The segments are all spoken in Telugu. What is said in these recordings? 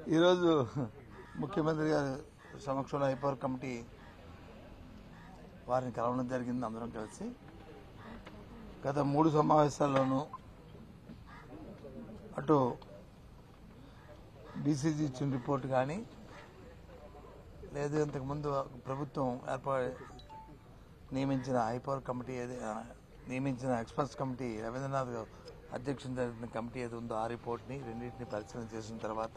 ఈరోజు ముఖ్యమంత్రి గారి సమక్షంలో హైపవర్ కమిటీ వారిని కలవడం జరిగింది అందరం కలిసి గత మూడు సమావేశాల్లోనూ అటు బీసీజీ ఇచ్చిన రిపోర్ట్ కానీ లేదు ఇంతకుముందు ప్రభుత్వం ఏర్పాటు నియమించిన హైపవర్ కమిటీ ఏది ఆ, నియమించిన ఎక్స్పర్ట్స్ కమిటీ రవీంద్రనాథ్ అధ్యక్షుని జరిగిన కమిటీ ఏది ఉందో ఆ రిపోర్ట్ని రెండింటిని పరిశీలన చేసిన తర్వాత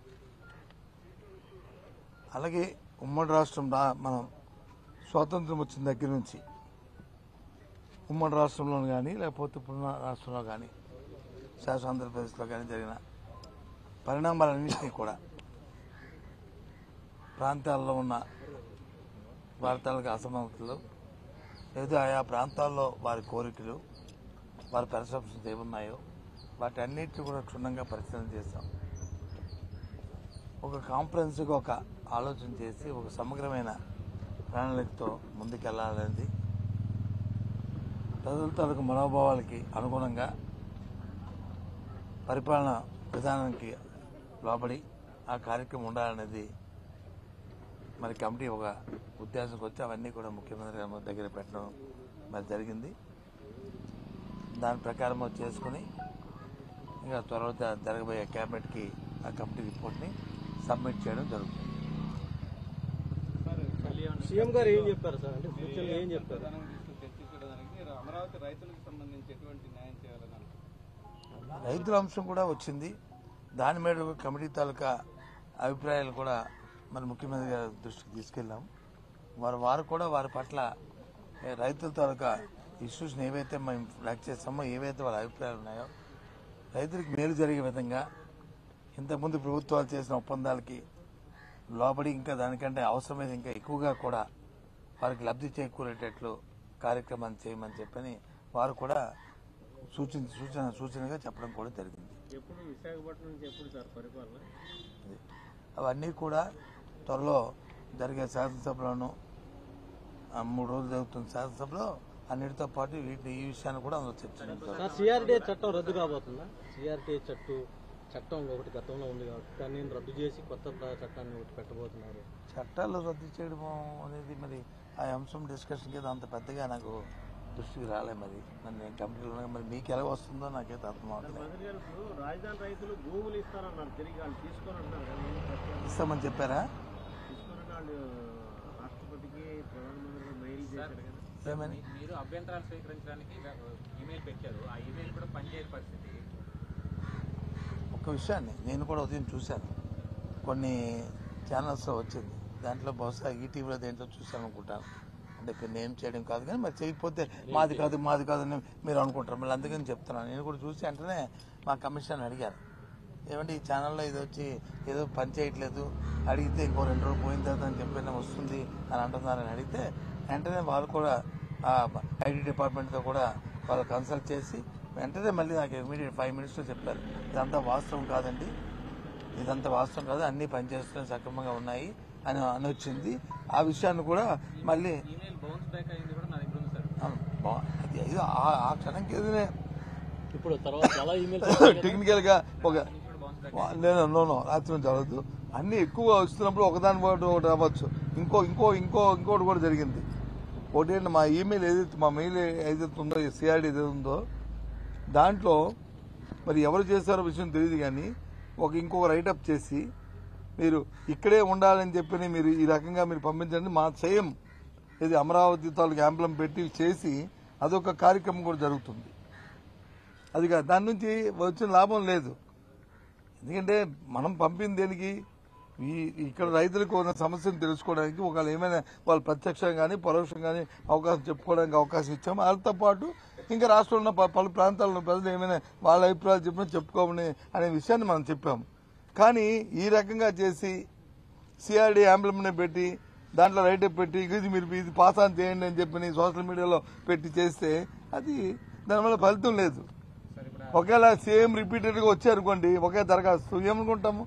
అలాగే ఉమ్మడి రాష్ట్రం రా- మనం స్వాతంత్రం వచ్చిన దగ్గర నుంచి ఉమ్మడి రాష్ట్రంలో కానీ లేకపోతే పున్న రాష్ట్రంలో కానీ శాసన ఆంధ్రప్రదేశ్లో కానీ జరిగిన పరిణామాలన్నింటినీ కూడా ప్రాంతాల్లో ఉన్న వార్తలకు అసమానతలు లేదా ఆయా ప్రాంతాల్లో వారి కోరికలు వారి పెర్సెప్షన్స్ ఏమున్నాయో వాటి అన్నిటిని కూడా క్షుణ్ణంగా పరిశీలన చేశాం ఒక కాంఫరెన్స్గా ఒక ఆలోచన చేసి ఒక సమగ్రమైన ప్రణాళికతో ముందుకెళ్లాలనేది ప్రజల తాలూకు మనోభావాలకి అనుగుణంగా పరిపాలన విధానానికి లోబడి ఆ కార్యక్రమం ఉండాలనేది మరి కమిటీ ఒక ఉద్దేశంకి వచ్చి అవన్నీ కూడా ముఖ్యమంత్రి గారి దగ్గర పెట్టడం మరి జరిగింది దాని ప్రకారం అది చేసుకుని ఇంకా త్వరలో జ- జరగబోయే క్యాబినెట్కి ఆ కమిటీ రిపోర్ట్ని సబ్మిట్ చేయడం జరుగుతుంది సీఎం గారు ఏం చెప్పారు సార్ అంటే సూచనలు ఏం చెప్పారు ప్రధానం తీసుకుని చర్చించడానికి అమరావతి రైతులకు సంబంధించి ఎటువంటి న్యాయం చేయాలని అనుకుంటున్నారు రైతుల అంశం కూడా వచ్చింది దాని మీద ఒక కమిటీ తాలూకా అభిప్రాయాలు కూడా మరి ముఖ్యమంత్రి గారి దృష్టికి తీసుకెళ్ళాం వారు వారు కూడా వారి పట్ల ఏ, రైతుల తాలూకా ఇష్యూస్ని ఏవైతే మేము ఫ్లాగ్ చేస్తామో ఏవైతే వాళ్ళ అభిప్రాయాలు ఉన్నాయో రైతులకు మేలు జరిగే విధంగా ఇంతకుముందు ప్రభుత్వాలు చేసిన ఒప్పందాలకి లోబడి ఇంకా దానికంటే అవసరమైతే ఇంకా ఎక్కువగా కూడా వారికి లబ్ధి చేకూరేటట్లు కార్యక్రమాన్ని చేయమని చెప్పని వారు కూడా సూచన సూచన సూచనగా చెప్పడం కూడా జరిగింది ఎప్పుడు విశాఖపట్నం నుంచి ఎప్పుడు సార్ పరిపాలన అది. అవన్నీ కూడా త్వరలో జరిగే శాసనసభలోను ఆ మూడు రోజులు జరుగుతున్న శాసనసభలో అన్నిటితో పాటు వీటి ఈ విషయాన్ని కూడా అందులో చర్చించారు సార్ సిఆర్టీఏ చట్టం రద్దు కాబోతుందా సిఆర్టీఏ చట్టు చట్టం ఒకటి గతంలో ఉంది కాబట్టి దాన్ని రద్దు చేసి కొత్త ప్ర- చట్టాన్ని ఒకటి పెట్టబోతున్నారు చట్టాలు రద్దు చేయడం అనేది మరి ఆ అంశం డిస్కషన్ కింద అంత పెద్దగా నాకు దృష్టికి రాలే మరి మరి నేను కంపెనీలో ఉన్నాను. మరి మీకు ఎలా వస్తుందో నాకైతే అర్థం అవట్లేదు మంత్రి గారు ఇప్పుడు రాజధాని రైతులు భూములు ఇస్తారన్నారు తిరిగి వాళ్ళు తీసుకొని అంటున్నారు కదా ఏం ప్రశ్న? ఇస్తామని చెప్పారా తీసుకొని వాళ్ళు రాష్ట్రపతికి ప్రధానమంత్రికి మెయిల్ చేశారు కదా ఏమని మీరు అభ్యంతరాలు స్వీకరించడానికి ఈమెయిల్ పెట్టారు ఆ ఈమెయిల్ కూడా పనిచేయని పరిస్థితి ఒక్క విషయాన్ని నేను కూడా ఉదయం చూశాను కొన్ని ఛానల్స్లో వచ్చింది దాంట్లో బహుశా ఈటీవీలో దేంట్లో చూశాను అనుకుంటాను అంటే ఇప్పుడు నేమ్ చేయడం కాదు కానీ మరి చేయకపోతే మాది కాదు మాది కాదు అని మీరు అనుకుంటారు మళ్ళీ అందుకని చెప్తున్నాను నేను కూడా చూసి వెంటనే మా కమిషన్ అడిగాను ఏమంటే ఈ ఛానల్లో ఇది వచ్చి ఏదో పని చేయట్లేదు అడిగితే ఇంకో రెండు రోజులు పోయిన తర్వాత అని చెప్పిన వస్తుంది అని అంటున్నారని అడిగితే వెంటనే వాళ్ళు కూడా ఐటీ డిపార్ట్మెంట్తో కూడా వాళ్ళు కన్సల్ట్ చేసి వెంటనే మళ్ళీ నాకు ఇమీడియట్ ఫైవ్ మినిట్స్లో చెప్పారు ఇదంతా వాస్తవం కాదండి ఇదంతా వాస్తవం కాదు అన్ని పనిచేస్తున్న సక్రమంగా ఉన్నాయి అని అని వచ్చింది ఆ విషయాన్ని కూడా మళ్ళీ ఈమెయిల్ బౌన్స్ బ్యాక్ అయింది కూడా నా దగ్గర ఉంది సార్ ఆ, బా- అది ఏదో ఆ- ఆ క్షణంకి ఏదైనా ఇప్పుడు తర్వాత చాలా ఈమెయిల్ టెక్నికల్ గా ఒక నుంచి కూడా బౌన్స్ బ్యాక్ లేదు నో నో రాత్రి జరగదు అన్ని ఎక్కువ వస్తున్నప్పుడు ఒకదాని పాటు ఒకటి రావచ్చు ఇంకో ఇంకో ఇంకో ఇంకోటి కూడా జరిగింది ఒకటి ఏంటి మా ఈమెయిల్ ఏదైతే మా మెయిల్ ఏదైతే ఉందో సిఆర్డి ఏదైతే ఉందో దాంట్లో మరి ఎవరు చేశారో విషయం తెలియదు కానీ ఒక ఇంకొక రైటప్ చేసి మీరు ఇక్కడే ఉండాలని చెప్పి మీరు ఈ రకంగా మీరు పంపించండి మా సేమ్ ఇది అమరావతి తాలూకు యాంప్లం పెట్టి చేసి అదొక కార్యక్రమం కూడా జరుగుతుంది అది కాదు దాని నుంచి వచ్చిన లాభం లేదు ఎందుకంటే మనం పంపింది దేనికి ఈ ఇక్కడ రైతులకు ఉన్న సమస్యను తెలుసుకోవడానికి ఒకవేళ ఏమైనా వాళ్ళు ప్రత్యక్షంగా కానీ పరోక్షంగా కానీ అవకాశం చెప్పుకోవడానికి అవకాశం ఇచ్చాము వాళ్ళతో పాటు ఇంకా రాష్ట్రంలో ఉన్న ప- పలు ప్రాంతాల్లో ఉన్న ప్రజలు ఏమైనా వాళ్ళ అభిప్రాయాలు చెప్పినా చెప్పుకోమని అనే విషయాన్ని మనం చెప్పాము కానీ ఈ రకంగా చేసి సిఆర్డీ ని పెట్టి దాంట్లో రైట్ పెట్టి ఇది మీరు ఇది పాస్ ఆన్ చేయండి అని చెప్పి సోషల్ మీడియాలో పెట్టి చేస్తే అది దానివల్ల ఫలితం లేదు ఒకవేళ సేమ్ రిపీటెడ్ గా వచ్చారనుకోండి ఒకే దరఖాస్తు ఏమనుకుంటాము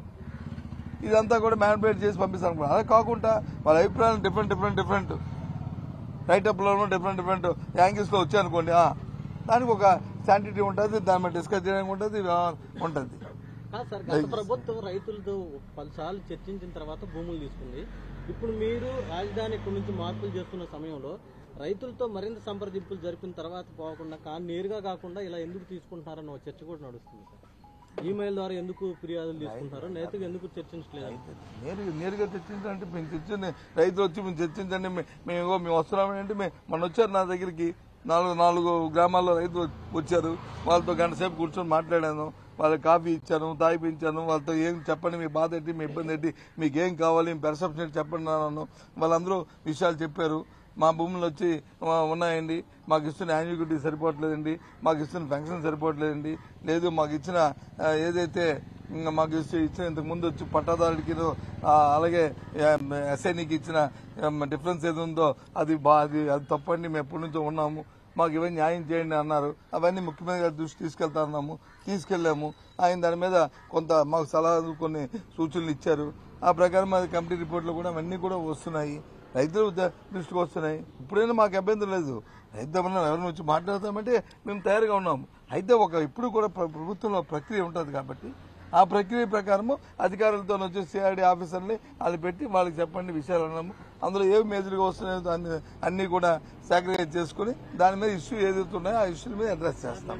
ఇదంతా కూడా మ్యానిపులేట్ చేసి పంపిస్తాను అనుకున్నాను అలా కాకుండా వాళ్ళ అభిప్రాయాలు డిఫరెంట్ డిఫరెంట్ డిఫరెంట్ రైటప్లోనూ డిఫరెంట్ డిఫరెంట్ యాంగిల్స్లో వచ్చాయనుకోండి ఆ, దానికి ఒక శాంటిటీ ఉంటుంది దాని మీద డిస్కస్ చేయడానికి ఉంటుంది వ్యవహారం ఉంటుంది కాదు సార్ గత ప్రభుత్వం రైతులతో పలుసార్లు చర్చించిన తర్వాత భూములు తీసుకుంది ఇప్పుడు మీరు రాజధాని ఇక్కడి నుంచి మార్పులు చేస్తున్న సమయంలో రైతులతో మరింత సంప్రదింపులు జరిపిన తర్వాత పోకుండా కానీ నేరుగా కాకుండా ఇలా ఎందుకు తీసుకుంటున్నారన్న ఒక చర్చ కూడా నడుస్తుంది సార్ ఈమెయిల్ ద్వారా ఎందుకు ఫిర్యాదులు తీసుకుంటారో నేతగా ఎందుకు చర్చించలేదు నేరుగా నేరుగా చర్చించాలంటే మేము చర్చించండి రైతులు వచ్చి మేము చర్చించండి మే- మేము ఇగో మేము వస్తున్నామని అంటే మే- మొన్న వచ్చారు నా దగ్గరికి నాలుగు నాలుగు గ్రామాల్లో రైతులు వచ్చారు వాళ్ళతో గంట సేపు కూర్చొని మాట్లాడాను వాళ్ళకి కాఫీ ఇచ్చాను తాగిపించాను వాళ్ళతో ఏం చెప్పండి మీ బాధ ఏంటి మీ ఇబ్బంది ఏంటి మీకు ఏం కావాలి మీ పెర్సెప్షన్ ఏంటి చెప్పండి అన్నాను వాళ్ళందరూ విషయాలు చెప్పారు మా భూములు వచ్చి ఆ, ఉన్నాయండి మాకు ఇస్తున్న యాన్యుటీ సరిపోవట్లేదండి మాకు ఇస్తున్న పెన్షన్ సరిపోవట్లేదండి లేదు మాకు ఇచ్చిన ఆ, ఏదైతే ఇంకా మాకు ఇచ్చి ఇచ్చిన ఇంతకు ముందు వచ్చి పట్టాదారుడికి ఆ, అలాగే ఎస్ఐనికి ఇచ్చిన డిఫరెన్స్ ఏది ఉందో అది బా అది అది తప్పండి మేము ఎప్పటి నుంచో ఉన్నాము మాకు ఇవన్నీ న్యాయం చేయండి అన్నారు అవన్నీ ముఖ్యమంత్రి గారి దృష్టి తీసుకెళ్తాన్నాము తీసుకెళ్లాము ఆయన దాని మీద కొంత మాకు సలహాలు కొన్ని సూచనలు ఇచ్చారు ఆ ప్రకారం అది కమిటీ రిపోర్ట్లు కూడా అవన్నీ కూడా వస్తున్నాయి రైతుల ద- దృష్టికి వస్తున్నాయి ఇప్పుడైనా మాకు అభ్యంతరం లేదు రైతు ఏమన్నా ఎవరిని వచ్చి మాట్లాడతామంటే మేము తయారుగా ఉన్నాము అయితే ఒక ఇప్పుడు కూడా ప్ర- ప్రభుత్వంలో ప్రక్రియ ఉంటుంది కాబట్టి ఆ ప్రక్రియ ప్రకారము అధికారులతో వచ్చి సిఐడి ఆఫీసర్ని వాళ్ళు పెట్టి వాళ్ళకి చెప్పండి విషయాలు అన్నాము అందులో ఏవి మేజర్గా వస్తున్నాయో దాన్ని అన్ని కూడా సాక్రిఫైస్ చేసుకుని దాని మీద ఇష్యూ ఏదైతే ఉన్నాయో ఆ ఇష్యూల మీద అడ్రస్ చేస్తాం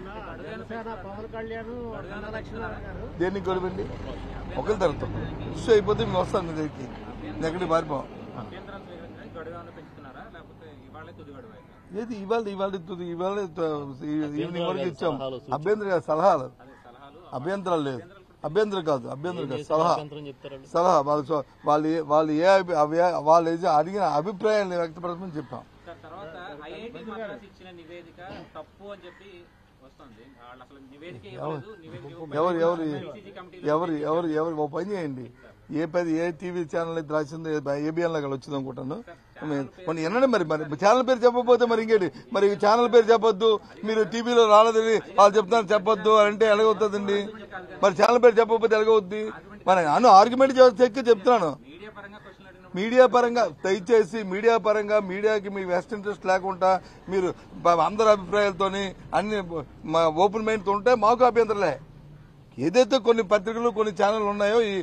దేనికి గొడవండి ఒకరి తరతో ఇష్యూ అయిపోతే మేము వస్తాం మీ దగ్గరికి నేను ఎక్కడికి పారిపోం అభ్యంతరాలు స్వీకరించడానికి గడువు ఏమైనా పెంచుతున్నారా లేకపోతే ఇవాళే తుది గడువు అయితే ఏది ఇవాళ ఇవాళ తుది- ఇవాళ త- ఈవినింగ్ వరకు ఇచ్చాం అభ్యంతర కాదు, సలహాలు అదే సలహాలు అభ్యంతరాలు లేదు అభ్యంతరం కాదు అభ్యంతరం కాదు సలహా సలహా వాళ్ళు సో- వాళ్ళు ఏ- వాళ్ళు ఏ అభి- అవి- వాళ్ళు ఏది అడిగిన అభిప్రాయాన్ని వ్యక్తపరచమని చెప్పాం సార్ తర్వాత ఐఐటి మద్రాస్ ఇచ్చిన నివేదిక తప్పు అని చెప్పి వస్తుంది వాళ్ళు అసలు నివేదిక ఇవ్వలేదు నివేదిక ఇవ్వకపోతే ఎవరు ఎవరు ICC కమిటీలో ఎవరు ఎవరు ఎవరు ఓ పని చేయండి ఏ పది ఏ టీవీ ఛానల్ అయితే రాసిందో ఏబిఎన్ లాగా వచ్చింది అనుకుంటాను కొన్ని ఎన్నడే మరి మరి ఛానల్ పేరు చెప్పకపోతే మరి ఇంకేంటి మరి ఛానల్ పేరు చెప్పొద్దు మీరు టీవీలో రాలేదని వాళ్ళు చెప్తాను చెప్పొద్దు అని అంటే ఎలాగవుతుందండి మరి ఛానల్ పేరు చెప్పకపోతే ఎలాగవుద్ది మరి అను ఆర్గ్యుమెంట్ చెక్కి చెప్తున్నాను మీడియా పరంగా క్వశ్చన్ అడిగినప్పుడు మీడియా పరంగా దయచేసి మీడియా పరంగా మీడియాకి మీ వెస్ట్ ఇంట్రెస్ట్ లేకుండా మీరు బ- అందరి అభిప్రాయాలతోని అన్ని ఓపెన్ మైండ్ తో ఉంటే మాకు అభ్యంతరలే ఏదైతే కొన్ని పత్రికలు కొన్ని ఛానల్ ఉన్నాయో ఈ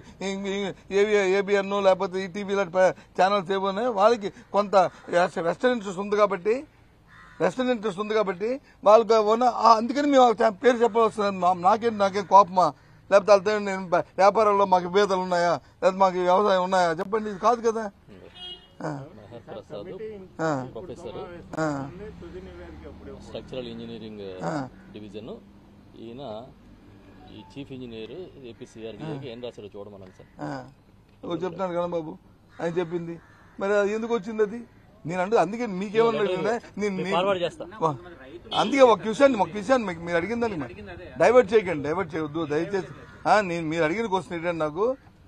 ఏబిఎన్ లేకపోతే ఈటీవీ లాంటి ప- ఛానల్స్ ఏవి ఉన్నాయో వాళ్ళకి కొంత వెస్టర్న్ ఇంట్రెస్ట్ ఉంది కాబట్టి వెస్టర్న్ ఇంట్రెస్ట్ ఉంది కాబట్టి వాళ్ళకి ఉన్న ఆ, అందుకని మేము ఆ చా- పేరు చెప్పవలసిన నాకేం నాకేం కోపమా లేకపోతే వాళ్ళతో నేను బ- వ్యాపారంలో మాకు విభేదాలు ఉన్నాయా లేకపోతే మాకు వ్యవసాయం ఉన్నాయా చెప్పండి ఇది కాదు కదా ఆ, ప్రసాద్ ఆ, ప్రొఫెసర్ ఆ, స్ట్రక్చరల్ ఇంజనీరింగ్ ఆ. డివిజన్ ఈయన ఈ చీఫ్ ఇంజనీర్ ఏపీసీఆర్డీకి ఏం రాశారో చూడమన్నాను సార్ ఆ. ఓ చెప్తున్నాను కదా బాబు ఆయన చెప్పింది మరి అది ఎందుకు వచ్చింది అది నేను అంటే అందుకే మీకేమన్నా నేను నేను- ఫార్వర్డ్ చేస్తా వా. అందుకే ఒక క్వశ్చన్ ఒక క్వశ్చన్ మీకు మీరు అడిగిందని డైవర్ట్ చేయకండి డైవర్ట్ చేయొద్దు దయచేసి ఆ, నేను మీరు అడిగిన క్వశ్చన్ ఏంటంటే నాకు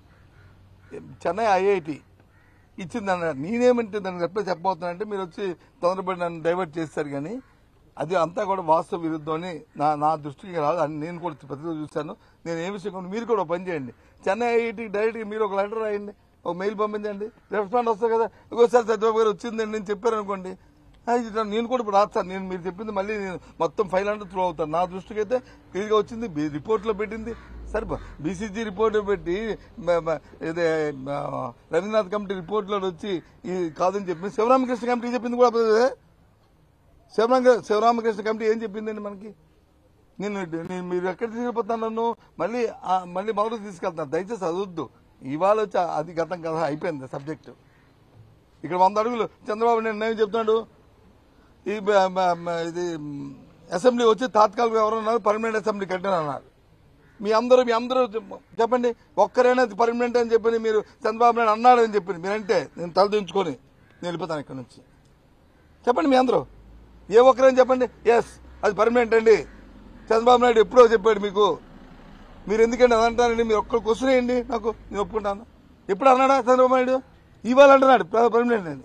చెన్నై ఐఐటి ఇచ్చింది అన్నారు నేనేమంటే దానికి ఎట్లా చెప్పబోతున్నానంటే మీరు వచ్చి తొందరపడి నన్ను డైవర్ట్ చేస్తారు కానీ అది అంతా కూడా వాస్తవ విరుద్ధం అని నా నా దృష్టికి రాదు అని నేను కూడా ప్రతిరోజు చూశాను నేను ఏ విషయం కూడా మీరు కూడా ఒక పని చేయండి చెన్నై ఐఐటికి డైరెక్ట్గా మీరు ఒక లెటర్ రాయండి ఒక మెయిల్ పంపించండి రెస్పాండ్ వస్తుంది కదా ఇంకోసారి సత్యబాబు గారు వచ్చిందండి నేను చెప్పారు అనుకోండి ఆ, ఇది నేను కూడా ఇప్పుడు రాస్తాను నేను మీరు చెప్పింది మళ్ళీ నేను మొత్తం ఫైల్ అంటే త్రూ అవుతాను నా దృష్టికి అయితే క్లియర్గా వచ్చింది బి- రిపోర్ట్లో పెట్టింది సరే బీసీజీ రిపోర్ట్ పెట్టి మ- మ- ఇదే మ, రవీంద్రనాథ్ కమిటీ రిపోర్ట్లో వచ్చి ఇది కాదని చెప్పింది శివరామకృష్ణ కమిటీ చెప్పింది కూడా అదే శివరామ శివరామకృష్ణ కమిటీ ఏం చెప్పిందండి మనకి నేను నేను మీరు ఎక్కడ తీసుకుపోతాను నన్ను మళ్ళీ ఆ, మళ్ళీ మొదలు తీసుకెళ్తాను దయచేసి చదవద్దు ఇవాళ వచ్చి అది గతం కథ అయిపోయింది సబ్జెక్టు ఇక్కడ వంద అడుగులు చంద్రబాబు నేను ఏం చెప్తున్నాడు ఈ బ- బ- బ- ఇది మ్, అసెంబ్లీ వచ్చి తాత్కాలిక ఎవరన్నారు పర్మనెంట్ అసెంబ్లీ కట్టానన్నారు మీ అందరూ మీ అందరూ చెప్- చెప్పండి ఒక్కరైనా పర్మనెంట్ అని చెప్పని మీరు చంద్రబాబు నాయుడు అన్నాడు అని చెప్పి మీరంటే నేను తలదించుకొని నేను వెళ్ళిపోతాను ఇక్కడ నుంచి చెప్పండి మీ అందరూ ఏ ఒక్కరైనా చెప్పండి ఎస్ అది పర్మనెంట్ అండి చంద్రబాబు నాయుడు ఎప్పుడో చెప్పాడు మీకు మీరు ఎందుకండి అది అంటారండి మీరు ఒక్క క్వశ్చన్ వేయండి నాకు నేను ఒప్పుకుంటాను ఎప్పుడు అన్నాడా చంద్రబాబు నాయుడు ఇవాళ అంటున్నాడు పర్మనెంట్ అని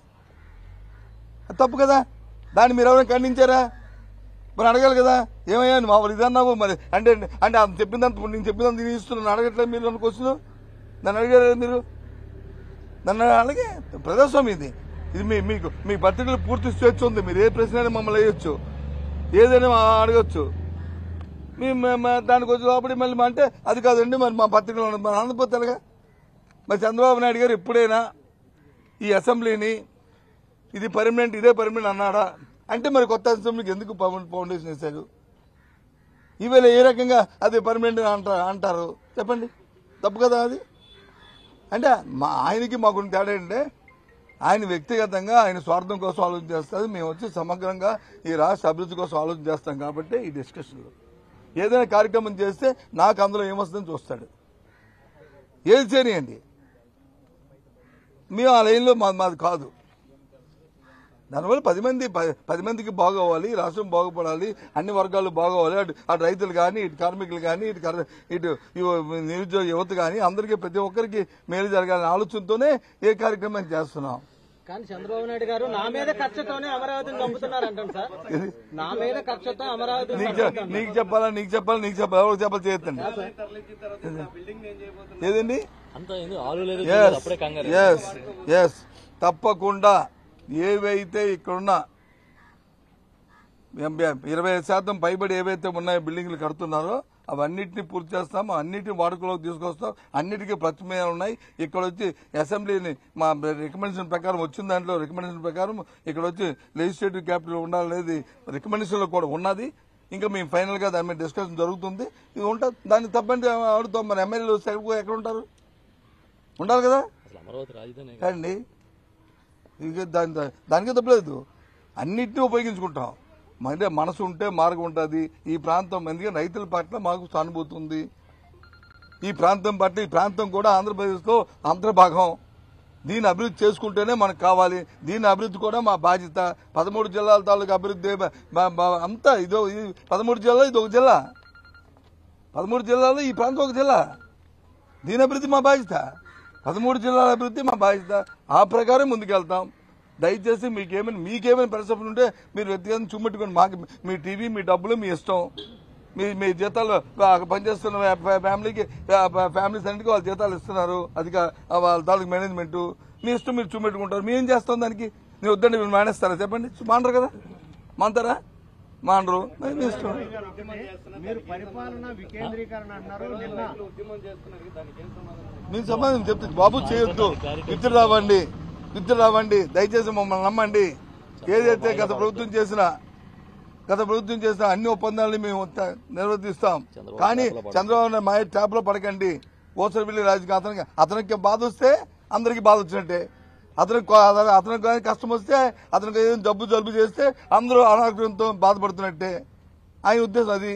అది తప్పు కదా దాన్ని మీరు ఎవరైనా ఖండించారా మరి అడగాలి కదా ఏమయ్యా నువ్వు మా ఇది అన్నావు మరి అంటే అంటే అది చెప్పిందంత నేను చెప్పిందంత నేను ఇస్తున్నాను అడగట్లేదు మీరు నన్ను క్వశ్చన్ నన్ను అడిగారు కదా మీరు నన్ను అలాగే ప్రజాస్వామ్యం ఇది ఇది మీ మీకు మీ పత్రికలు పూర్తి స్వేచ్ఛ ఉంది మీరు ఏ ప్రశ్న అయినా మమ్మల్ని వేయొచ్చు ఏదైనా మా- అడగొచ్చు మేము మే- మే- దానికి వచ్చి లోపలికి మళ్ళీ అంటే అది కాదండి మరి మా పత్రికలో ఉన్నది. మరి ఆనందపోతారుగా మరి చంద్రబాబు నాయుడు గారు ఎప్పుడైనా ఈ అసెంబ్లీని ఇది పర్మనెంట్ ఇదే పర్మనెంట్ అన్నాడా అంటే మరి కొత్త అసెంబ్లీకి ఎందుకు పవన్ ఫౌండేషన్ వేశారు ఈవేళ ఏ రకంగా అది పర్మనెంట్ అంటారు అంటారు చెప్పండి తప్పు కదా అది అంటే మా ఆయనకి మాకు తేడా ఏంటంటే ఆయన వ్యక్తిగతంగా ఆయన స్వార్థం కోసం ఆలోచన చేస్తారు మేము వచ్చి సమగ్రంగా ఈ రాష్ట్ర అభివృద్ధి కోసం ఆలోచన చేస్తాం కాబట్టి ఈ డిస్కషన్లో ఏదైనా కార్యక్రమం చేస్తే నాకు అందులో ఏమొస్తుందని చూస్తాడు ఏది చేయనియండి మేము ఆ లైన్లో మా మాది కాదు దానివల్ల పది మంది ప- పది మందికి బాగోవాలి రాష్ట్రం బాగుపడాలి అన్ని వర్గాలు బాగోవాలి అటు అటు రైతులు కానీ ఇటు కార్మికులు కానీ ఇటు కర- ఇటు యువ- నిరుద్యోగ యువత కానీ అందరికీ ప్రతి ఒక్కరికి మేలు జరగాలనే ఆలోచనతోనే ఏ కార్యక్రమం చేస్తున్నాం కానీ చంద్రబాబు నాయుడు గారు నా మీద కక్షతోనే అమరావతిని చంపుతున్నారు అంటాను సార్ నా మీద కక్షతో అమరావతిని నీకు చె- నీకు చెప్పాలా నీకు చెప్పాలా నీకు చెప్పాలా ఎవరికి చెప్పాలి చేయొద్దండి తరలించిన తర్వాత ఆ బిల్డింగ్ ఏం చేయబోతున్నారు ఏదండి అంతా ఏంది ఆలు లేదు ఎస్ అప్పుడే కంగారు ఎస్ ఎస్ తప్పకుండా ఏవైతే ఇక్కడున్న ఎం- ఇరవై ఐదు శాతం పైబడి ఏవైతే ఉన్నాయో బిల్డింగ్లు కడుతున్నారో అవన్నిటిని పూర్తి చేస్తాం అన్నిటిని వాడుకలోకి తీసుకొస్తాం అన్నిటికీ ప్రత్యామ్నాయాలు ఉన్నాయి ఇక్కడ వచ్చి అసెంబ్లీని మా రికమెండేషన్ ప్రకారం వచ్చిన దాంట్లో రికమెండేషన్ ప్రకారం ఇక్కడ వచ్చి లెజిస్లేటివ్ క్యాపిటల్ ఉండాలనేది రికమెండేషన్ లో కూడా ఉన్నది ఇంకా మేము ఫైనల్ గా దాని మీద డిస్కషన్ జరుగుతుంది ఇది ఉంటుంది దాన్ని తప్పండి అడుగుతాం మరి ఎమ్మెల్యేలు వస్తే ఎక్కడ ఎక్కడ ఉంటారు ఉండాలి కదా అసలు అమరావతి రాజధాని కండి ఇక దాని దానికి తప్పలేదు అన్నిటినీ ఉపయోగించుకుంటాం అంటే మనసు ఉంటే మార్గం ఉంటుంది ఈ ప్రాంతం ఎందుకంటే రైతుల పట్ల మాకు సానుభూతి ఉంది ఈ ప్రాంతం పట్ల ఈ ప్రాంతం కూడా ఆంధ్రప్రదేశ్లో అంతర్భాగం దీన్ని అభివృద్ధి చేసుకుంటేనే మనకు కావాలి దీని అభివృద్ధి కూడా మా బాధ్యత పదమూడు జిల్లాల తాలూకు అభివృద్ధి బ- బ- బ- అంతా ఇదో ఇది పదమూడు జిల్లా ఇది ఒక జిల్లా పదమూడు జిల్లాలో ఈ ప్రాంతం ఒక జిల్లా దీని అభివృద్ధి మా బాధ్యత పదమూడు జిల్లాల అభివృద్ధి మా బాధ్యత ఆ ప్రకారం ముందుకెళ్తాం దయచేసి మీకేమైనా మీకేమైనా పరిస్థితులు ఉంటే మీరు వ్యక్తిగతంగా చూపెట్టుకోండి మాకు మీ టీవీ మీ డబ్బులు మీ ఇష్టం మీ మీ జీతాలు ఆ, పనిచేస్తున్న ఫ్యా- ఫ్యామిలీకి ఆ, ఫ్యామిలీస్ అన్నిటికీ వాళ్ళ జీతాలు ఇస్తున్నారు అది కా- ఆ, వాళ్ళ తాలూకు మేనేజ్మెంట్ మీ ఇష్టం మీరు చూపెట్టుకుంటారు మేము ఏం చేస్తాం దానికి మీరు వద్దండి మీరు మానేస్తారా చెప్పండి మానరు కదా మానతారా మానరు మరి మీ ఇష్టం మీరు పరిపాలన వికేంద్రీకరణ అన్నారు నిన్న ఉద్యమం చేస్తున్నారు దానికి ఏం సమాధానం మీ సమాధానం చెప్తుంది బాబు చేయొద్దు విద్యుత్ రావండి విద్యుత్ రావండి దయచేసి మమ్మల్ని నమ్మండి ఏదైతే గత ప్రభుత్వం చేసిన గత ప్రభుత్వం చేసిన అన్ని ఒప్పందాలని మేము త- నిర్వర్తిస్తాం చంద్రబాబు కానీ ట్రాప్లో పడకండి. చంద్రబాబు నాయుడు మా ట్యాప్ లో పడకండి ఓసరపల్లి రాజుకి అతనికి అతనికి బాధ వస్తే అందరికి బాధ వచ్చినట్టే అతనికి కో- అతను- అతనికి కానీ కష్టం వస్తే అతనికి ఏదైనా జబ్బు జలుబు చేస్తే అందరూ అనారోగ్యంతో బాధపడుతున్నట్టే ఆయన ఉద్దేశం అది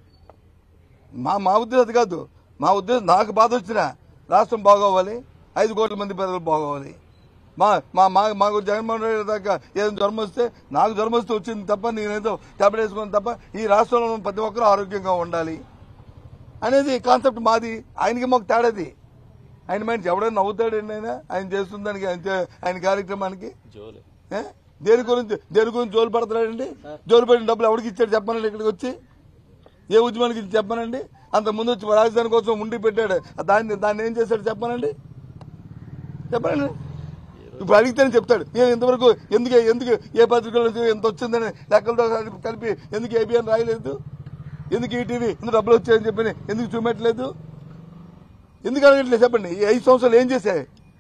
మా మా ఉద్దేశం అది కాదు మా ఉద్దేశం నాకు బాధ వచ్చినా రాష్ట్రం బాగోవాలి ఐదు కోట్ల మంది ప్రజలు బాగోవాలి మా మా మా మాకు జగన్మోహన్ రెడ్డి దాకా ఏదైనా జ్వరం వస్తే నాకు జ్వరం వస్తే వచ్చింది తప్ప నేనేదో టాబ్లెట్ వేసుకుని తప్ప ఈ రాష్ట్రంలో ఉన్న ప్రతి ఒక్కరూ ఆరోగ్యంగా ఉండాలి అనేది కాన్సెప్ట్ మాది ఆయనకి మాకు తేడాది ఆయన మనిషి ఎవడైనా నవ్వుతాడండి ఆయన ఆయన చేస్తున్న దానికి ఆయన చే- ఆయన కార్యక్రమానికి జోలే ఏ? దేని గురించి దేని గురించి జోలు పడతాడండి జోలు పడిన డబ్బులు ఎవరికి ఇచ్చాడు చెప్పనండి ఇక్కడికి వచ్చి ఏ ఉద్యమానికి ఇచ్చి చెప్పనండి అంత ముందు వచ్చి రాజధాని కోసం ఉండి పెట్టాడు దాన్ని దాన్ని ఏం చేశాడు చెప్పనండి చెప్పనండి ఇప్పుడు అడిగితేనే చెప్తాడు నేను ఇంతవరకు ఎందుకు ఎందుకు ఏ పత్రికలో ఎంత వచ్చిందని లెక్కలతో కలిపి- కలిపి ఎందుకు ఏబిఎన్ రాయలేదు ఎందుకు ఈటీవీ ఇంత డబ్బులు వచ్చాయని చెప్పి ఎందుకు చూపెట్టలేదు ఎందుకు అడగట్లేదు చెప్పండి ఈ ఐదు సంవత్సరాలు ఏం చేశాయి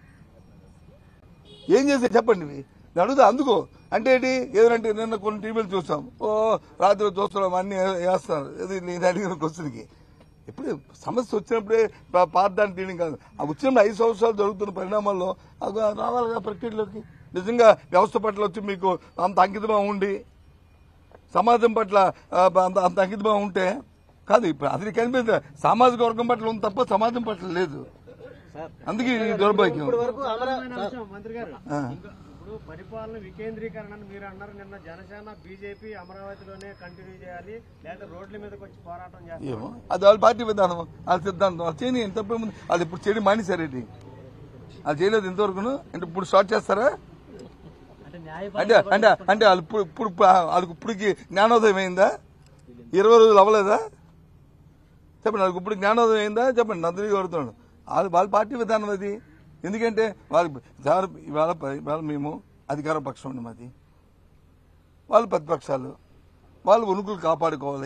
ఏం చేశాయి చెప్పండి ఇవి నేను అడుగుతా అందుకో అంటే ఏంటి ఏదంటే నిన్న కొన్ని టీవీలు చూస్తాం ఓ రాత్రి చూస్తున్నాం అన్ని వేస్తున్నారు ఇది నేను అడిగిన క్వశ్చన్కి ఇప్పుడు సమస్య వచ్చినప్పుడే పా- పార్థాన్ని తీయడం కాదు ఆ వచ్చినప్పుడు ఐదు సంవత్సరాలు జరుగుతున్న పరిణామాల్లో అది రావాలిగా ప్రక్రియలోకి నిజంగా వ్యవస్థ పట్ల వచ్చి మీకు అంత అంకితభావం ఉండి సమాజం పట్ల ఆ, అంత అంత అంకితభావం ఉంటే కాదు ఇప్పుడు అది కనిపిస్తుంది సామాజిక వర్గం పట్ల ఉంది తప్ప సమాజం పట్ల లేదు సార్ అందుకే ఈ దౌర్భాగ్యం ఇప్పటి వరకు అమరా ప్రధానమైన సార్, అంశం మంత్రి గారు ఆ. ఇప్పుడు పరిపాలన వికేంద్రీకరణ అని మీరు అన్నారు నిన్న జనసేన బీజేపీ అమరావతిలోనే కంటిన్యూ చేయాలి లేదా రోడ్ల మీదకి వచ్చి పోరాటం చేస్తారు ఏమో అది వాళ్ళ పార్టీ విధానం వాళ్ళ సిద్ధాంతం వాళ్ళు చేయని తప్పేముంది అది ఇప్పుడు చేయడం మానేశారేంటి అది చేయలేదు ఇంతవరకును అంటే ఇప్పుడు స్టార్ట్ చేస్తారా అంటే అంటే అంటే వాళ్ళు ఇప్పుడు ఇప్పుడు వాళ్ళకి ఇప్పటికి జ్ఞానోదయం అయిందా ఇరవై రోజులు అవ్వలేదా చెప్పండి వాళ్ళకి ఇప్పుడు జ్ఞానోదయం అయిందా చెప్పండి నందిని కోరుతున్నాడు వాళ్ళ వాళ్ళ పార్టీ విధానం అది ఎందుకంటే వాళ్ళకి సార్ ఇవాళ ఇవాళ మేము అధికార పక్షం అండి మాది వాళ్ళు ప్రతిపక్షాలు వాళ్ళు ఉనుకులు కాపాడుకోవాలి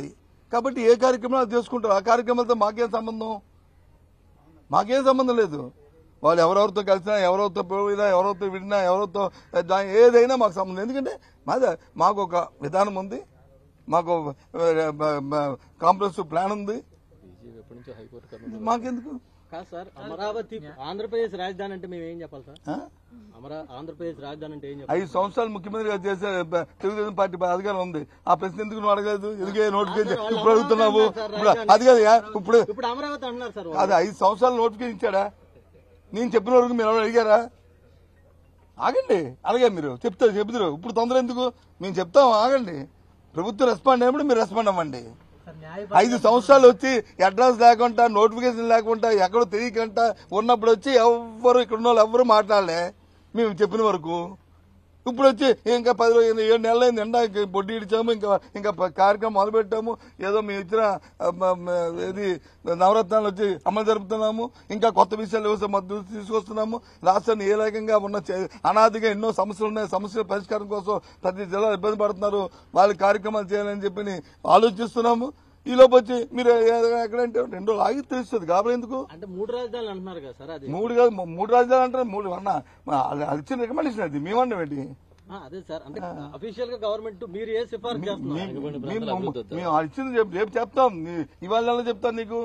కాబట్టి ఏ కార్యక్రమాలు చేసుకుంటారు ఆ కార్యక్రమాలతో మాకేం సంబంధం మాకేం సంబంధం లేదు వాళ్ళు ఎవరెవరితో కలిసినా ఎవరెవరితో పోయినా ఎవరెవరితో విడినా ఎవరితో దా- ఏదైనా మాకు సంబంధం ఎందుకంటే మాది మాకు ఒక విధానం ఉంది మాకు కాంప్రహెన్సివ్ ప్లాన్ ఉంది బీజేపీ ఎప్పటి నుంచో హైకోర్టు కర్నూలు మాకెందుకు కాదు సార్ అమరావతి ఆంధ్రప్రదేశ్ రాజధాని అంటే మేము ఏం చెప్పాలి సార్ ఆ? అమరా ఆంధ్రప్రదేశ్ రాజధాని అంటే ఏం చెప్పాలి ఐదు సంవత్సరాలు ముఖ్యమంత్రిగా చేసే బ- తెలుగుదేశం పార్టీ అధికారం ఉంది ఆ ప్రశ్న ఎందుకు నువ్వు అడగలేదు ఎందుకే నోటిఫికేషన్ ఇప్పుడు అడుగుతున్నావు ఇప్పుడు అది కాదు ఇప్పుడు ఇప్పుడు అమరావతి అంటున్నారు సార్ వాళ్ళు. అది ఐదు సంవత్సరాలు నోటిఫికేషన్ ఇచ్చాడా నేను చెప్పిన వరకు మీరు ఎవరు అడిగారా ఆగండి అలాగే మీరు చెప్తారు చెబుతారు ఇప్పుడు తొందర ఎందుకు మేము చెప్తాం ఆగండి ప్రభుత్వం రెస్పాండ్ అయినప్పుడు మీరు రెస్పాండ్ అవ్వండి ఐదు సంవత్సరాలు వచ్చి అడ్రస్ లేకుండా నోటిఫికేషన్ లేకుండా ఎక్కడో తెలియకుండా ఉన్నప్పుడు వచ్చి ఎవ్వరు ఇక్కడ ఉన్న వాళ్ళు ఎవ్వరు మాట్లాడలే మేము చెప్పిన వరకు ఇప్పుడు వచ్చి ఇంకా పది రోజులు ఏడు నెలలు అయింది ఎండ ఇంకా పొడ్డి ఇడిచాము ఇంకా ఇంకా ప- కార్యక్రమం మొదలుపెట్టాము ఏదో మేము ఇచ్చిన ఆ, మ- మ- ఇది నవరత్నాలు వచ్చి అమలు జరుపుతున్నాము ఇంకా కొత్త విషయాలు వస్తే మద్దతు తీసుకొస్తున్నాము రాష్ట్రాన్ని ఏ రకంగా ఉన్న చే- అనాదిగా ఎన్నో సమస్యలు ఉన్నాయి సమస్యల పరిష్కారం కోసం ప్రతి జిల్లా ఇబ్బంది పడుతున్నారు వాళ్ళ కార్యక్రమాలు చేయాలని చెప్పి ఆలోచిస్తున్నాము ఈ లోపు వచ్చి మీరు ఎ- ఎక్కడంటే రెండు రోజులు ఆగి తెలుస్తుంది కాబట్టి ఎందుకు అంటే మూడు రాజధానులు అంటున్నారు కదా సార్ అది మూడు కాదు మూడు రాజధానులు అంటారు మూడు అన్న అది అది ఇచ్చిన రికమెండేషన్ అది మేమన్నా ఏంటి ఆ, అదే సార్ అంటే అఫీషియల్ గా గవర్నమెంట్ మీరు ఏ సిఫార్సు చేస్తున్నారు ఇటువంటి మేము ప్రాంతాలు అభివృద్ధి అవుతాయి. మేము ఇచ్చింది రేపు రేపు చెప్తాం నీ- ఇవాళ నెలలో చెప్తాను నీకు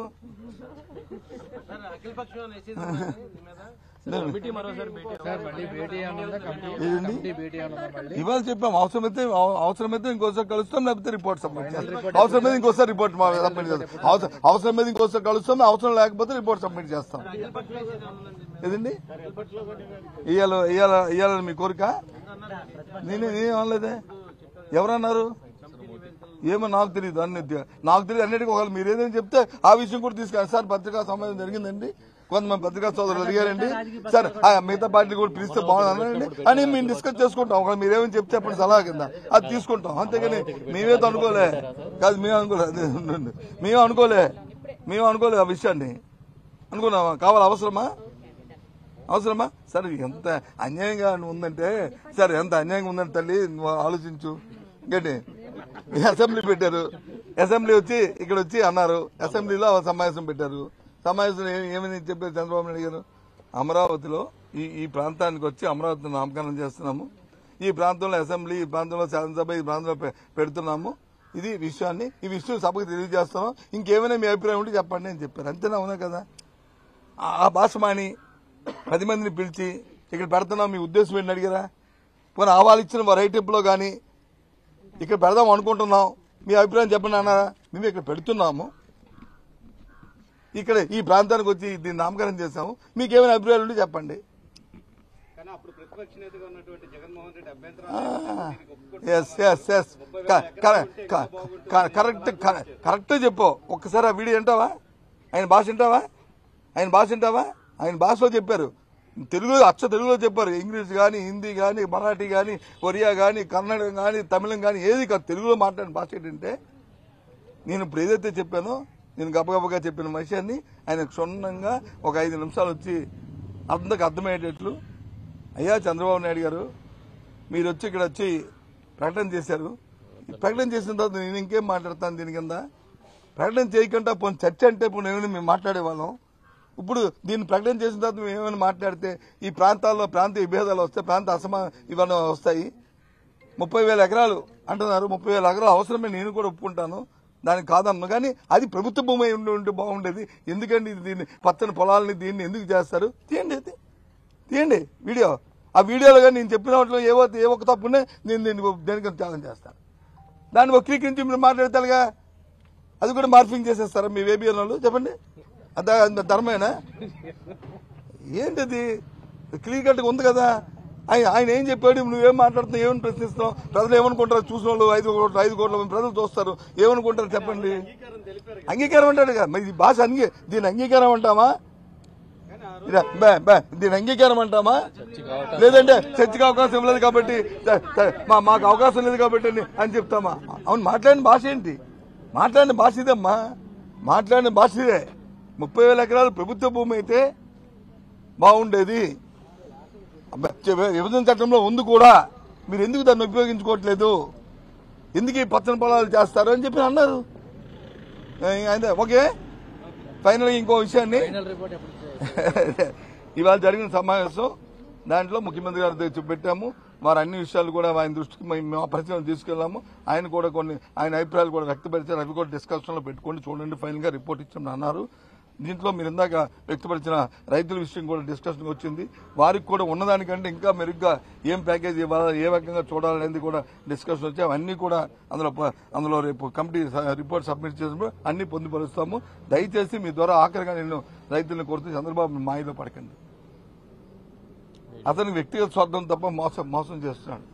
ఏదండి? ఇవాళ చెప్పాం అవసరమైతే అవ- అవసరమైతే ఇంకోసారి కలుస్తాం లేకపోతే రిపోర్ట్ సబ్మిట్ చేస్తాం అవసరమైతే ఇంకోసారి రిపోర్ట్ మా- సబ్మిట్ చేస్తాం అవసరం- అవసరమైతే ఇంకోసారి కలుస్తాం అవసరం లేకపోతే రిపోర్ట్ సబ్మిట్ చేస్తాం ఏదండి ఇవాళ ఇవాళ ఇవాళ మీ కోరిక నేనే నేనేం అనలేదే ఎవరన్నారు ఏమో నాకు తెలియదు అన్ని నాకు తెలియదు అన్నిటికీ ఒకవేళ మీరు ఏదైనా చెప్తే ఆ విషయం కూడా తీసుకెళ్ళి సార్ పత్రికా సమావేశం జరిగిందండి కొంతమంది పత్రికా సోదరులు అడిగారండి సార్ ఆ మిగతా పార్టీ కూడా పిలిస్తే బాగుందండి అని మేము డిస్కస్ చేసుకుంటాం ఒకవేళ మీరేమని చెప్తే అప్పుడు సలహా కింద అది తీసుకుంటాం అంతేగాని మేమేతో అనుకోలే కాదు మేము అనుకోలే అదే ఉండండి. మేము అనుకోలే మేము అనుకోలే ఆ విషయాన్ని అనుకున్నామా కావాలి అవసరమా అవసరమా సరే ఎంత అన్యాయంగా ఉందంటే సరే ఎంత అన్యాయంగా ఉందంటే తల్లి నువ్వు ఆలోచించు ఇంకేంటి అసెంబ్లీ పెట్టారు అసెంబ్లీ వచ్చి ఇక్కడ వచ్చి అన్నారు అసెంబ్లీలో సమావేశం పెట్టారు సమావేశం ఏ- ఏమని చెప్పారు చంద్రబాబు నాయుడు గారు అమరావతిలో ఈ ఈ ప్రాంతానికి వచ్చి అమరావతిని నామకరణం చేస్తున్నాము ఈ ప్రాంతంలో అసెంబ్లీ ఈ ప్రాంతంలో శాసనసభ ఈ ప్రాంతంలో పె- పెడుతున్నాము ఇది విషయాన్ని ఈ విషయం సభకు తెలియజేస్తున్నాం ఇంకేమైనా మీ అభిప్రాయం ఉంటే చెప్పండి అని చెప్పారు అంతేనా అవునా కదా ఆ- ఆ భాష మాని పది మందిని పిలిచి ఇక్కడ పెడుతున్నాం మీ ఉద్దేశం ఏంటి అడిగారా పోనీ ఆవాలు ఇచ్చిన వెరైటీలో కానీ ఇక్కడ పెడదాం అనుకుంటున్నాం మీ అభిప్రాయం చెప్పండి అన్నారా మేము ఇక్కడ పెడుతున్నాము ఇక్కడ ఈ ప్రాంతానికి వచ్చి దీన్ని నామకరణం చేశాము మీకు ఏమైనా అభిప్రాయాలు ఉంటే చెప్పండి కానీ అప్పుడు ప్రతిపక్ష నేతగా ఉన్నటువంటి జగన్మోహన్ రెడ్డి అభ్యంతరం yes yes yes correct correct చెప్పు ఒక్కసారి ఆ వీడియో వింటావా ఆయన భాష వింటావా ఆయన భాష వింటావా ఆయన భాషలో చెప్పారు తెలుగులో అచ్చ తెలుగులో చెప్పారు ఇంగ్లీష్ కానీ హిందీ కానీ మరాఠీ కానీ ఒరియా కానీ కన్నడం కానీ తమిళం కానీ ఏది కాదు తెలుగులో మాట్లాడిన భాష ఏంటంటే నేను ఇప్పుడు ఏదైతే చెప్పానో నేను గబగబగా చెప్పిన విషయాన్ని ఆయన క్షుణ్ణంగా ఒక ఐదు నిమిషాలు వచ్చి అర్థంకి అర్థమయ్యేటట్లు అయ్యా చంద్రబాబు నాయుడు గారు మీరు వచ్చి ఇక్కడ వచ్చి ప్రకటన చేశారు ఈ ప్రకటన చేసిన తర్వాత నేను ఇంకేం మాట్లాడతాను దీని కింద ప్రకటన చేయకుండా పోనీ చర్చ అంటే ఇప్పుడు నేను మేము మాట్లాడేవాళ్ళం ఇప్పుడు దీన్ని ప్రకటన చేసిన తర్వాత మేము ఏమైనా మాట్లాడితే ఈ ప్రాంతాల్లో ప్రాంత విభేదాలు వస్తాయి ప్రాంత అసమా ఇవన్నీ వస్తాయి ముప్పై వేల ఎకరాలు అంటున్నారు ముప్పై వేల ఎకరాలు అవసరమే నేను కూడా ఒప్పుకుంటాను దానికి కాదన్ను కానీ అది ప్రభుత్వ భూమి అయి ఉండి ఉంటే బాగుండేది ఎందుకండి ఇది దీన్ని పచ్చని పొలాలని దీన్ని ఎందుకు చేస్తారు తీయండి అది తీయండి వీడియో ఆ వీడియోలో కానీ నేను చెప్పిన వాటిలో ఏవో ఏ ఒక్క తప్పునే నేను దీన్ని దేనికి త్యాగం చేస్తాను దాన్ని వక్రీకరించి మీరు మాట్లాడతారుగా అది కూడా మార్పింగ్ చేసేస్తారా మీ వేబిఎన్ వాళ్ళు చెప్పండి అదా అంత ధర్మేనా ఏంటిది క్లియర్ కట్గా ఉంది కదా ఆయన ఆయన ఏం చెప్పాడు నువ్వేం మాట్లాడుతున్నావు ఏమని ప్రశ్నిస్తున్నావు ప్రజలు ఏమనుకుంటారు చూసిన వాళ్ళు ఐదు కోట్లు ఐదు కోట్ల మంది ప్రజలు చూస్తారు ఏమనుకుంటారు చెప్పండి అంగీకారం అంటాడు కదా మరి ఈ భాష అంగీ దీని అంగీకారం అంటామా ఇదా, బా, బా, దీని అంగీకారం అంటామా లేదంటే చర్చకి అవకాశం ఇవ్వలేదు కాబట్టి త- త- మా మాకు అవకాశం లేదు కాబట్టి అని- అని చెప్తామా అవును మాట్లాడిన భాష ఏంటి మాట్లాడిన భాష ఇదమ్మా మాట్లాడిన భాష ఇదే ముప్పై వేల ఎకరాలు ప్రభుత్వ భూమి అయితే బాగుండేది అబ్బా, చె- విభజన చట్టంలో ఉంది కూడా మీరు ఎందుకు దాన్ని ఉపయోగించుకోవట్లేదు ఎందుకు ఈ పచ్చని పొలాలు చేస్తారు అని చెప్పి అన్నారు అయితే ఓకే ఫైనల్ ఇంకో విషయాన్ని ఫైనల్ రిపోర్ట్ ఎప్పుడు ఇచ్చే- ఇవాళ జరిగిన సమావేశం దాంట్లో ముఖ్యమంత్రి గారి దగ్గర పెట్టాము వారు అన్ని విషయాలు కూడా ఆయన దృష్టికి మేము మేము పరిచయం తీసుకెళ్లాము ఆయన కూడా కొన్ని ఆయన అభిప్రాయాలు కూడా వ్యక్తపరిచారు అవి కూడా డిస్కషన్ లో పెట్టుకోండి చూడండి ఫైనల్ గా రిపోర్ట్ ఇచ్చామని అన్నారు దీంట్లో మీరు ఇందాక వ్యక్తపరిచిన రైతుల విషయం కూడా డిస్కషన్ వచ్చింది వారికి కూడా ఉన్నదానికంటే ఇంకా మెరుగ్గా ఏం ప్యాకేజ్ ఇవ్వాలి ఏ రకంగా చూడాలనేది కూడా డిస్కషన్ వచ్చి అవన్నీ కూడా అందులో ప- అందులో రేపు కమిటీ స- రిపోర్ట్ సబ్మిట్ చేసినప్పుడు అన్ని పొందుపరుస్తాము దయచేసి మీ ద్వారా ఆఖరిగా నేను రైతులను కోరుతూ చంద్రబాబు మాయలో పడకండి అతని వ్యక్తిగత స్వార్థం తప్ప మోసం మోసం చేస్తున్నాడు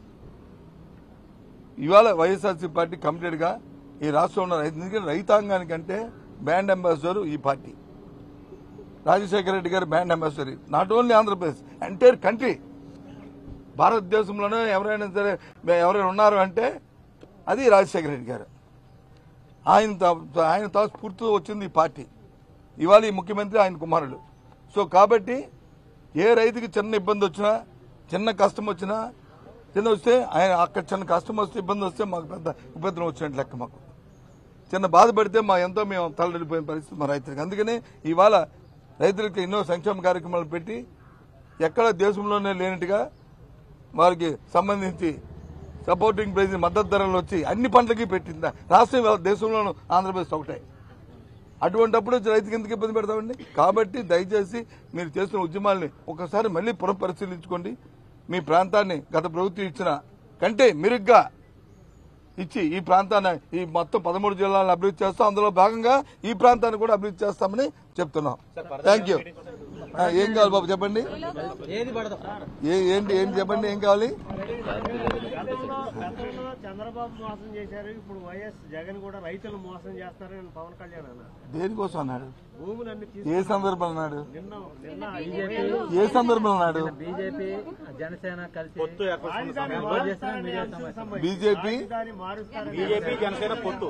ఇవాళ వైఎస్ఆర్సీ పార్టీ కమిటెడ్ గా ఈ రాష్ట్రంలో రైతు ఎందుకంటే రైతాంగానికంటే బ్యాండ్ అంబాసిడర్ ఈ party Rajasekhara Reddy garu brand ambassador not only Andhra Pradesh entire country భారతదేశంలోనే ఎవరైనా సరే ఎవరైనా ఉన్నారు అంటే అది రాజశేఖర రెడ్డి గారు ఆయన తా- ఆయన తా స్ఫూర్తితో వచ్చింది ఈ పార్టీ ఇవాళ ఈ ముఖ్యమంత్రి ఆయన కుమారుడు సో కాబట్టి ఏ రైతుకి చిన్న ఇబ్బంది వచ్చినా చిన్న కష్టం వచ్చినా చిన్న వస్తే ఆయన అక్కడ చిన్న కష్టం వస్తే ఇబ్బంది వస్తే మాకు పెద్ద ఉపద్రవం వచ్చినట్టు లెక్క మాకు చిన్న బాధ పడితే మా ఎంతో మేము తలడిపోయిన పరిస్థితి మా రైతులకు అందుకనే ఇవాళ రైతులకు ఎన్నో సంక్షేమ కార్యక్రమాలు పెట్టి ఎక్కడ దేశంలోనే లేనట్టుగా వారికి సంబంధించి సపోర్టింగ్ ప్రైజ్ మద్దతు ధరలు వచ్చి అన్ని పంటలకి పెట్టింది రాష్ట్రం ఇవాళ దేశంలోనూ ఆంధ్రప్రదేశ్ ఒకటే అటువంటప్పుడు రైతుకి ఎందుకు ఇబ్బంది పెడతామండి కాబట్టి దయచేసి మీరు చేస్తున్న ఉద్యమాల్ని ఒకసారి మళ్ళీ పునఃపరిశీలించుకోండి మీ ప్రాంతాన్ని గత ప్రభుత్వం ఇచ్చిన కంటే మెరుగ్గా ఇచ్చి ఈ ప్రాంతాన్ని ఈ మొత్తం పదమూడు జిల్లాలను అభివృద్ధి చేస్తాం అందులో భాగంగా ఈ ప్రాంతాన్ని కూడా అభివృద్ధి చేస్తామని చెప్తున్నాం థ్యాంక్ యూ ఆ, ఏం కావాలి బాబు చెప్పండి ఏది పడదు ఏ- ఏంటి ఏంటి చెప్పండి ఏం కావాలి గతంలో గతంలో చంద్రబాబు మోసం చేశారు ఇప్పుడు వైఎస్ జగన్ కూడా రైతులు మోసం చేస్తారని పవన్ కళ్యాణ్ అన్నారు దేనికోసం అన్నాడు భూములన్నీ ఏ తీసుకు సందర్భం అన్నాడు నిన్న నిన్న ఏ సందర్భం అన్నాడు బీజేపీ జనసేన కలిసి రాజధాని మారుస్తారనే అంశం సంబంధించి బీజేపీ రాజధాని మారుస్తారని బీజేపీ జనసేన పొత్తు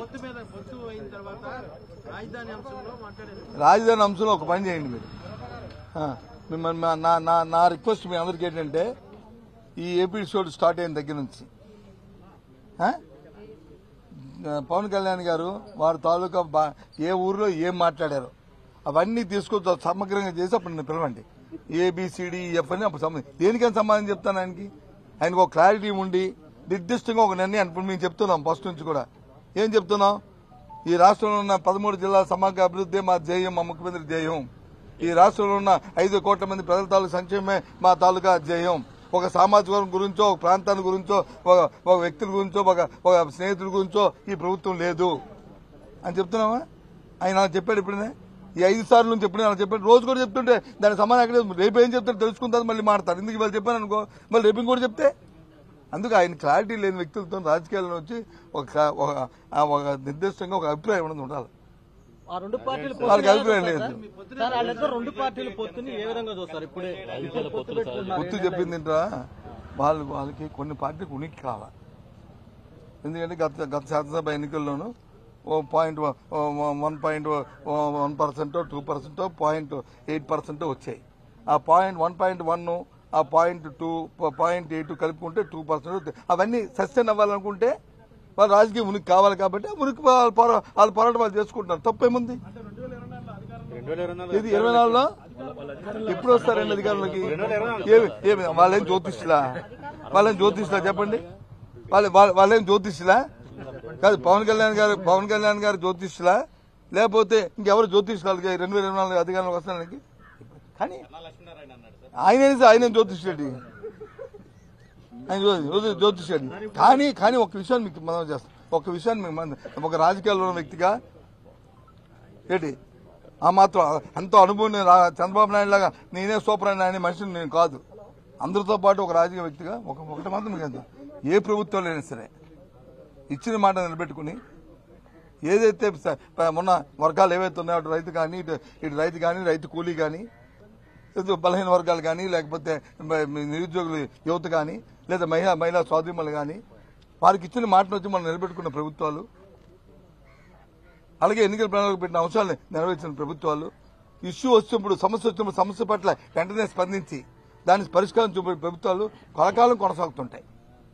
రాజధాని అంశంలో ఒక పని చేయండి మీరు ఆ, మిమ్మల్ని మా- నా నా నా రిక్వెస్ట్ మీ అందరికి ఏంటంటే ఈ ఎపిసోడ్ స్టార్ట్ అయిన దగ్గర నుంచి ఆ? ఆ, పవన్ కళ్యాణ్ గారు వారి తాలూకా బా- ఏ ఊర్లో ఏం మాట్లాడారో అవన్నీ తీసుకొచ్చి సమగ్రంగా చేసి అప్పుడు నేను పిలవండి ఏబిసిడి ఎఫ్ అని అప్పుడు సంబంధం దేనికైనా సమాధానం చెప్తాను ఆయనకి ఆయనకు ఒక క్లారిటీ ఉండి నిర్దిష్టంగా ఒక నిర్ణయం ఇప్పుడు మేము చెప్తున్నాం ఫస్ట్ నుంచి కూడా ఏం చెప్తున్నాం ఈ రాష్ట్రంలో ఉన్న పదమూడు జిల్లాల సమగ్ర అభివృద్ధి మా ధ్యేయం మా ముఖ్యమంత్రి ధ్యేయం ఈ రాష్ట్రంలో ఉన్న ఐదు కోట్ల మంది ప్రజల తాలూకు సంక్షేమమే మా తాలూకా ధ్యేయం ఒక సామాజిక వర్గం గురించో ఒక ప్రాంతాన్ని గురించో ఒక ఒక వ్యక్తుల గురించో ఒక ఒక స్నేహితుడి గురించో ఈ ప్రభుత్వం లేదు అని చెప్తున్నావా ఆయన అలా చెప్పాడు ఇప్పుడే ఈ ఐదు సార్లు నుంచి ఎప్పుడు అలా చెప్పాడు రోజు కూడా చెప్తుంటే దాని సమాధానం ఎక్కడ రేపు ఏం చెప్తాడు తెలుసుకుంటారు మళ్ళీ మాడతారు ఎందుకు ఇవాళ చెప్పాను అనుకో మళ్ళీ రేపు ఇంకోటి చెప్తే అందుకు ఆయన క్లారిటీ లేని వ్యక్తులతో రాజకీయాల్లో వచ్చి ఒక ఒక ఆ ఒక నిర్దిష్టంగా ఒక అభిప్రాయం అనేది ఉండాలి ఆ రెండు పార్టీలు వాళ్ళకి అభిప్రాయం లేదు సార్ వాళ్ళిద్దరు రెండు పార్టీలు పొత్తుని ఏ విధంగా చూస్తారు ఇప్పుడే ఇప్పుడు పొత్తు పెట్టుకున్నారు గుర్తు చెప్పింది ఏంట్రా వాళ్ళు వాళ్ళకి కొన్ని పార్టీలకు ఉనికి కావాలి ఎందుకంటే గత గత శాసనసభ ఎన్నికల్లోనూ ఓ point one point one percent two percent point eight percent వచ్చాయి ఆ పాయింట్ వన్ పాయింట్ వన్ ఆ పాయింట్ టూ పాయింట్ ఎయిట్ కలుపుకుంటే టూ పర్సెంట్ అవన్నీ సస్టైన్ అవ్వాలనుకుంటే వాళ్ళు రాజకీయ ఉనికి కావాలి కాబట్టి ఆ ఉనికి వాళ్ళ పోరా- వాళ్ళ పోరాటం వాళ్ళు చేసుకుంటారు తప్పేముంది ఇది ఇరవై నాలుగులో ఎప్పుడు వస్తారండి అధికారులకి ఏమి ఏమి వాళ్ళేం జ్యోతిష్లా వాళ్ళేం జ్యోతిష్లా చెప్పండి వాళ్ళ వాళ్ళ- వాళ్ళేం జ్యోతిష్లా కాదు పవన్ కళ్యాణ్ గారు పవన్ కళ్యాణ్ గారు జ్యోతిష్లా లేకపోతే ఇంకెవరు జ్యోతిష్లాలకి రెండు వేల ఇరవై నాలుగు అధికారంలోకి వస్తానికి కానీ ఆయన ఆయన జ్యోతిష్యుడి ఆయన జ్యోతి- జ్యోతిష్యుడి కానీ కానీ ఒక విషయాన్ని మీకు మనం చేస్తాం ఒక విషయాన్ని మీకు మనం- ఒక రాజకీయాల్లో ఉన్న వ్యక్తిగా ఏంటి ఆ మాత్రం ఎంతో అనుభవం నేను రా- చంద్రబాబు నాయుడు లాగా నేనే సూపర్ అని ఆయన మనిషిని నేను కాదు అందరితో పాటు ఒక రాజకీయ వ్యక్తిగా ఒక ఒకటి మాత్రం మీకు తెలుసు. ఏ ప్రభుత్వం అయినా సరే ఇచ్చిన మాట నిలబెట్టుకుని ఏదైతే స- ప- మొన్న వర్గాలు ఏవైతే ఉన్నాయో అటు రైతు కానీ ఇటు ఇటు రైతు కానీ రైతు కూలీ కానీ లేదు బలహీన వర్గాలు కానీ లేకపోతే మ- నిరుద్యోగులు యువత కానీ లేదా మహిళా మహిళా స్వాధీనములు కానీ వారికి ఇచ్చిన మాటను వచ్చి మనం నిలబెట్టుకున్న ప్రభుత్వాలు అలాగే ఎన్నికల ప్రణాళిక పెట్టిన అంశాలను నెరవేర్చిన ప్రభుత్వాలు ఇష్యూ వచ్చినప్పుడు సమస్య వచ్చినప్పుడు సమస్య పట్ల వెంటనే స్పందించి దాని పరిష్కారం చూపే ప్రభుత్వాలు కలకాలం కొనసాగుతుంటాయి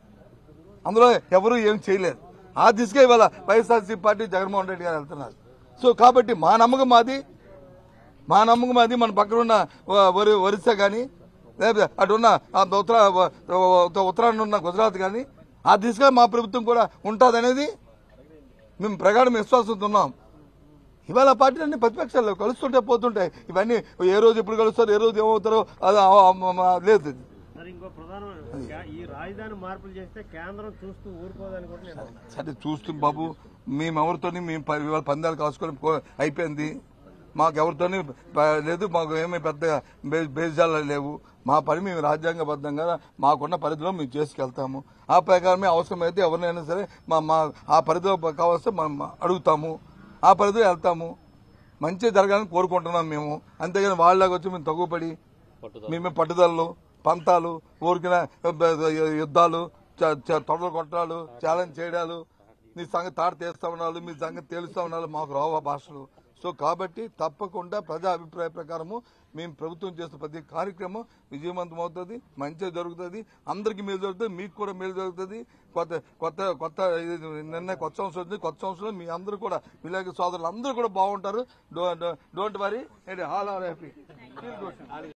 అందులో ఎవరూ ఏం చేయలేరు ఆ దిశగా ఇవాళ వైఎస్ఆర్సీ పార్టీ జగన్మోహన్ రెడ్డి గారు వెళ్తున్నారు సో కాబట్టి మా నమ్మకం మాది మా నమ్మకం అది మన పక్కన ఉన్న వ- వరి ఒరిస్సా కానీ లేకపోతే అటు ఉన్న ఆ ఉత్తర వ- ఉత్తరాన ఉన్న గుజరాత్ కానీ ఆ దిశగా మా ప్రభుత్వం కూడా ఉంటుంది అనేది మేము ప్రగాఢ విశ్వాసంతో ఉన్నాం ఇవాళ ఆ పార్టీలన్నీ ప్రతిపక్షాలు కలుస్తుంటే పోతుంటాయి ఇవన్నీ ఏ రోజు ఎప్పుడు కలుస్తారు ఏ రోజు ఏమవుతారో అది ఆ- ఆ- ఆ- లేదు మరి ఇంకో ప్రధానమైన క్యా- ఈ రాజధాని మార్పులు చేస్తే కేంద్రం చూస్తూ ఊరుకోదని కూడా నేను అన్నా. సరే చూస్తూ బాబు మేము ఎవరితోని మేము ప- ఇవాళ పందాలు కాసుకొని పో- అయిపోయింది మాకు ఎవరితోని ప- లేదు మాకు ఏమీ పెద్ద బే- బేజాలు లేవు మా పని మేము రాజ్యాంగబద్ధంగా మాకున్న పరిధిలో మేము చేసుకెళ్తాము ఆ ప్రకారమే అవసరమైతే ఎవరినైనా సరే మా మా ఆ పరిధిలో కావాల్సి మనం అడుగుతాము ఆ పరిధిలో వెళ్తాము మంచి జరగాలని కోరుకుంటున్నాం మేము అంతేగాని వాళ్ళకి వచ్చి మేము తగ్గుపడి పట్టుదల మేమే పట్టుదలలు పంతాలు ఊరికిన యుద్ధాలు చ- చ- తొడలు కొట్టాలు ఛాలెంజ్ చేయడాలు మీ సంగతి తాట తీస్తా ఉన్నాళ్ళు మీ సంగతి తేలుస్తా ఉన్నాళ్ళు మాకు రావు ఆ భాషలు సో కాబట్టి తప్పకుండా ప్రజా అభిప్రాయ ప్రకారము మేము ప్రభుత్వం చేస్తున్న ప్రతి కార్యక్రమం విజయవంతం అవుతుంది మంచిగా జరుగుతుంది అందరికీ మేలు జరుగుతుంది మీకు కూడా మేలు జరుగుతుంది కొత్త కొత్త కొత్త ఇది నిన్న కొత్త సంవత్సరం వచ్చింది కొత్త సంవత్సరం మీ అందరూ కూడా విలేక సోదరులు అందరూ కూడా బాగుంటారు don't worry all are happy